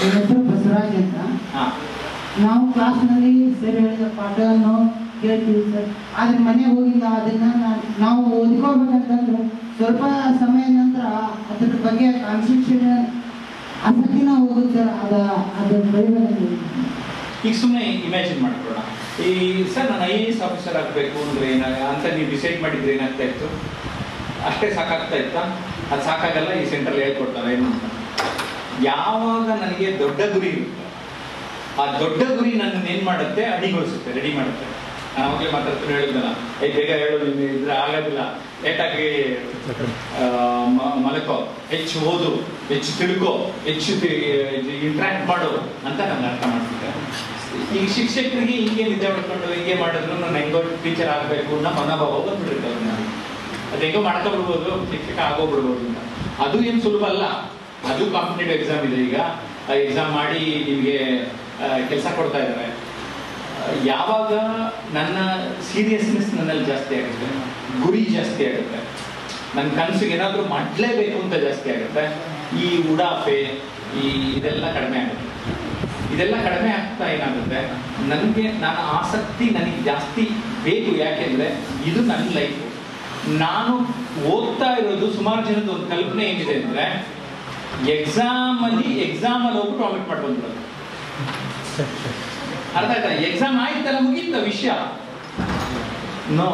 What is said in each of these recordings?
ನನ್ನ ಹೆಸರು ಬಸವರಾಜ್ ಅಂತ ಹಾ ನಾವು ಕ್ಲಾಸ್ನಲ್ಲಿ ಸರ್ ಹೇಳಿದ ಪಾಠವನ್ನು ಕೇಳ್ತೀವಿ ಸರ್ ಆದರೆ ಮನೆಗೆ ಹೋಗಿಲ್ಲ ಅದನ್ನ ನಾ- ನಾವು ಓದ್ಕೋಬೇಕಂತಂದ್ರೆ ಸ್ವಲ್ಪ ಸಮಯ ನಂತರ ಅದ್ರ ಬಗ್ಗೆ ಕಾನ್ಸಂಟ್ರೇಷನ್ ಆಸಕ್ತಿನ ಹೋಗುತ್ತೆ ಸರ್ ಅದ ಅದು ಬೆಳಿಬೇಕು ಈಗ ಸುಮ್ಮನೆ ಇಮ್ಯಾಜಿನ್ ಮಾಡ್ಕೊಳ್ಳೋಣ ಈ ಸರ್ ನಾನು ಐ ಎ ಎಸ್ ಆಫೀಸರ್ ಆಗಬೇಕು ಅಂದ್ರೆ ಏನ ಅಂತ ನೀವು ಡಿಸೈಡ್ ಮಾಡಿದ್ರೆ ಏನಾಗ್ತಾ ಇತ್ತು ಅಷ್ಟೇ ಸಾಕಾಗ್ತಾ ಇತ್ತಾ ಅದು ಸಾಕಾಗಲ್ಲ ಈ ಸೆಂಟ್ರಲ್ಲಿ ಹೇಳ್ಕೊಡ್ತಾರೆ ಏನು ಅಂತ ಯಾವಾಗ ನನಗೆ ದೊಡ್ಡ ಗುರಿ ಇರುತ್ತೆ ಆ ದೊಡ್ಡ ಗುರಿ ನನ್ನ ಏನ್ ಮಾಡುತ್ತೆ ಅಡಿಗೊಳಿಸುತ್ತೆ ರೆಡಿ ಮಾಡುತ್ತೆ ನಾನು ಅವಾಗಲೇ ಮಾತಾಡ್ತೀನಿ ಹೇಳಿದ್ನಲ್ಲ ಏ ಬೇಗ ಹೇಳು ನೀನು ಇದ್ರೆ ಆಗೋದಿಲ್ಲ ಲೇಟಾಗಿ ಆ, ಮ- ಮಲಕೋ ಹೆಚ್ಚು ಓದು ಹೆಚ್ಚು ತಿಳ್ಕೋ ಹೆಚ್ಚು ಇಂಟ್ರಾಕ್ಟ್ ಮಾಡು ಅಂತ ನಂಗೆ ಅರ್ಥ ಮಾಡ್ತಿದ್ದೆ ಈಗ ಶಿಕ್ಷಕರಿಗೆ ಹಿಂಗೆ ನಿದ್ದೆ ಮಾಡ್ಕೊಂಡು ಹಿಂಗೆ ಮಾಡಿದ್ರು ನಾನು ಹೆಂಗೋ ಟೀಚರ್ ಆಗಬೇಕು ಅನ್ನೋ ಮನೋಭಾವ ಬಂದ್ಬಿಡುತ್ತೆ ಅವ್ರನ್ನ ಅದು ಹೆಂಗೋ ಮಾಡ್ಕೊಬಿಡ್ಬೋದು ಶಿಕ್ಷಕ ಆಗೋಗ್ಬಿಡ್ಬೋದು ಅಂತ ಅದು ಏನು ಸುಲಭ ಅಲ್ಲ ಅದು ಕಾಂಪಿಟೇಟಿವ್ ಎಕ್ಸಾಮ್ ಇದೆ ಈಗ ಎಕ್ಸಾಮ್ ಮಾಡಿ ನಿಮಗೆ ಕೆಲಸ ಕೊಡ್ತಾ ಇದ್ದಾರೆ ಯಾವಾಗ ನನ್ನ ಸೀರಿಯಸ್ನೆಸ್ ನನ್ನಲ್ಲಿ ಜಾಸ್ತಿ ಆಗುತ್ತೆ ಗುರಿ ಜಾಸ್ತಿ ಆಗುತ್ತೆ ನನ್ನ ಕನಸಿಗೆ ಏನಾದರೂ ಮಾಡಲೇಬೇಕು ಅಂತ ಜಾಸ್ತಿ ಆಗುತ್ತೆ ಈ ಉಡಾಫೆ ಈ ಇದೆಲ್ಲ ಕಡಿಮೆ ಆಗುತ್ತೆ ಇದೆಲ್ಲ ಕಡಿಮೆ ಆಗ್ತಾ ಏನಾಗುತ್ತೆ ನನಗೆ ನನ್ನ ಆಸಕ್ತಿ ನನಗೆ ಜಾಸ್ತಿ ಬೇಕು ಯಾಕೆಂದ್ರೆ ಇದು ನನ್ನ ಲೈಫ್ ನಾನು ಓದ್ತಾ ಇರೋದು ಸುಮಾರು ಜನದ ಒಂದು ಕಲ್ಪನೆ ಏನಿದೆ ಅಂದ್ರೆ ಎಕ್ಸಾಮ್ ಅಲ್ಲಿ ಎಕ್ಸಾಮ್ ಅಲ್ಲಿ ಹೋಗ್ಬಿಟ್ಟು ವಾಮಿಟ್ ಮಾಡ್ಕೊಂಡ್ಬಿಡೋದು ಅರ್ಥ ಆಯ್ತಾ ಎಕ್ಸಾಮ್ ಆಯ್ತಲ್ಲ ಮುಗೀತ ವಿಷಯ ನೋ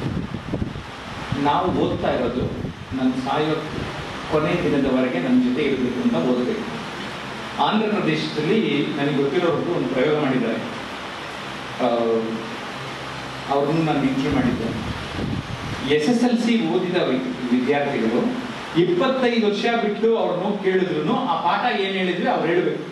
ನಾವು ಓದ್ತಾ ಇರೋದು ನನ್ನ ಸಾಯೋ ಕೊನೆ ದಿನದವರೆಗೆ ನನ್ನ ಜೊತೆ ಇರಬೇಕು ಅಂತ ಓದಬೇಕು ಆಂಧ್ರ ಪ್ರದೇಶದಲ್ಲಿ ನನಗೆ ಗೊತ್ತಿರೋರ್ಗೂ ಒಂದು ಪ್ರಯೋಗ ಮಾಡಿದ್ದಾರೆ ಅವ್ರನ್ನ ನಾನು ನಿಂಕೆ ಮಾಡಿದ್ದೆ ಎಸ್ ಎಸ್ ಎಲ್ ಸಿ ಓದಿದ ವಿ- ವಿದ್ಯಾರ್ಥಿಗಳು ಇಪ್ಪತ್ತೈದು ವರ್ಷ ಬಿಟ್ಟು ಅವ್ರನ್ನ ಕೇಳಿದ್ರು ಆ ಪಾಠ ಏನ್ ಹೇಳಿದ್ರೆ ಅವ್ರು ಹೇಳಬೇಕು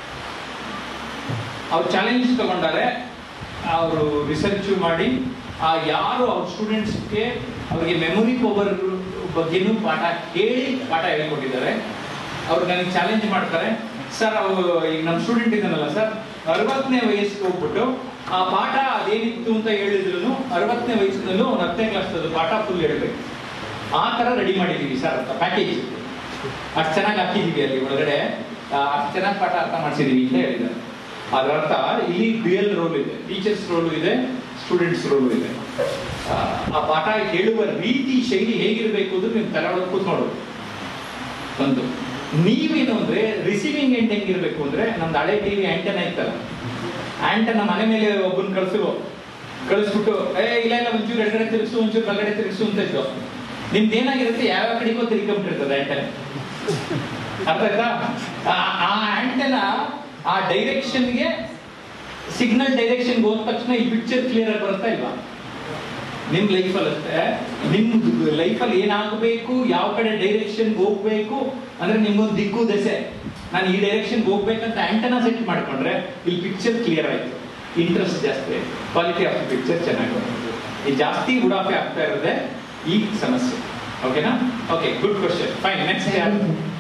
ಅವ್ರು ಚಾಲೆಂಜ್ ತಗೊಂಡಾರೆ ಅವರು ರಿಸರ್ಚ್ ಮಾಡಿ ಆ ಯಾರು ಅವ್ರ ಸ್ಟೂಡೆಂಟ್ಸ್ಗೆ ಅವರಿಗೆ ಮೆಮೊರಿ ಪವರ್ ಬಗ್ಗೆನೂ ಪಾಠ ಕೇಳಿ ಪಾಠ ಹೇಳ್ಕೊಟ್ಟಿದ್ದಾರೆ ಅವ್ರು ನನಗೆ ಚಾಲೆಂಜ್ ಮಾಡ್ತಾರೆ ಸರ್ ಅವರು ಈಗ ನಮ್ಮ ಸ್ಟೂಡೆಂಟ್ ಇದ್ದಾನಲ್ಲ ಸರ್ ಅರವತ್ತನೇ ವಯಸ್ಸಿಗೆ ಹೋಗ್ಬಿಟ್ಟು ಆ ಪಾಠ ಅದೇನಿತ್ತು ಅಂತ ಹೇಳಿದ್ರು ಅರವತ್ತನೇ ವಯಸ್ಸಿನಲ್ಲೂ ಅವ್ನು ಹತ್ತನೇ ಕ್ಲಾಸ್ ಪಾಠ ಫುಲ್ ಹೇಳ್ಬೇಕು ಆ ಥರ ರೆಡಿ ಮಾಡಿದ್ದೀವಿ ಸರ್ ಅಂತ ಪ್ಯಾಕೇಜ್ ಅಷ್ಟು ಚೆನ್ನಾಗಿ ಹಾಕಿದ್ದೀವಿ ಅಲ್ಲಿ ಒಳಗಡೆ ಆ, ಅಷ್ಟು ಚೆನ್ನಾಗಿ ಪಾಠ ಅರ್ಥ ಮಾಡಿಸಿದೀವಿ ಅಂತ ಹೇಳಿದ್ದಾರೆ ಅದರ ಅರ್ಥ ಇಲ್ಲಿ ಡ್ಯುಯಲ್ ರೋಲ್ ಇದೆ ಟೀಚರ್ಸ್ ರೋಲು ಇದೆ ಸ್ಟೂಡೆಂಟ್ಸ್ ರೋಲು ಇದೆ ಆ, ಆ ಪಾಠ ಹೇಳುವ ರೀತಿ ಶೈಲಿ ಹೇಗಿರಬೇಕು ಅಂದ್ರೆ ನೀವು ತಲೆ ಒಳಗೆ ಕೂತ್ಕೊಳ್ಳೋದು ಒಂದು ನೀವೇನು ಅಂದ್ರೆ ರಿಸೀವಿಂಗ್ ಎಂಡ್ ಹೆಂಗಿರ್ಬೇಕು ಅಂದ್ರೆ ನಮ್ದು ಹಳೆ ಟಿವಿ ಆಂಟನ ಇತ್ತಲ್ಲ ಆಂಟನ ಮನೆ ಮೇಲೆ ಒಬ್ಬನ್ ಕಳ್ಸು ಕಳಿಸ್ಬಿಟ್ಟು ಏ ಇಲ್ಲ ಇಲ್ಲ ಒಂಚೂರು ಎಡಗಡೆ ತಿರುಗಿಸು ಒಂಚೂರು ಬಲಗಡೆ ತಿರುಗಿಸು ಅಂತ ಇತ್ತು ನಿಮ್ದು ಏನಾಗಿರುತ್ತೆ ಯಾವ ಕಡೆಗೋ ತಿರ್ಕೊಂಬಿಟ್ಟಿರ್ತದೆ ಆಂಟನ ಅರ್ಥ ಆಯ್ತಾ ಆ- ಆ ಆಂಟನ ಆ ಡೈರೆಕ್ಷನ್ಗೆ ಸಿಗ್ನಲ್ ಡೈರೆಕ್ಷನ್ ಹೋದ ತಕ್ಷಣ ಈ ಪಿಕ್ಚರ್ ಕ್ಲಿಯರ್ ಆಗಿ ಬರುತ್ತಾ ಇಲ್ವಾ ನಿಮ್ ಲೈಫಲ್ಲಿ ಅಷ್ಟೇ ನಿಮ್ ಲೈಫಲ್ಲಿ ಏನಾಗಬೇಕು ಯಾವ ಕಡೆ ಡೈರೆಕ್ಷನ್ ಹೋಗ್ಬೇಕು ಅಂದ್ರೆ ನಿಮ್ಗೊಂದು ದಿಕ್ಕು ದೆಸೆ ನಾನು ಈ ಡೈರೆಕ್ಷನ್ ಹೋಗ್ಬೇಕಂತ ಆಂಟನಾ ಸೆಟ್ ಮಾಡ್ಕೊಂಡ್ರೆ ಇಲ್ಲಿ ಪಿಕ್ಚರ್ ಕ್ಲಿಯರ್ ಆಯ್ತು ಇಂಟ್ರೆಸ್ಟ್ ಜಾಸ್ತಿ ಆಯ್ತು ಕ್ವಾಲಿಟಿ ಆಫ್ ಪಿಕ್ಚರ್ ಚೆನ್ನಾಗಿ ಬರುತ್ತೆ ಈ ಜಾಸ್ತಿ ಉಡಾಫೆ ಆಗ್ತಾ ಇರೋದೇ ಈ ಸಮಸ್ಯೆ ಓಕೆನಾ okay good question fine next ಯಾರು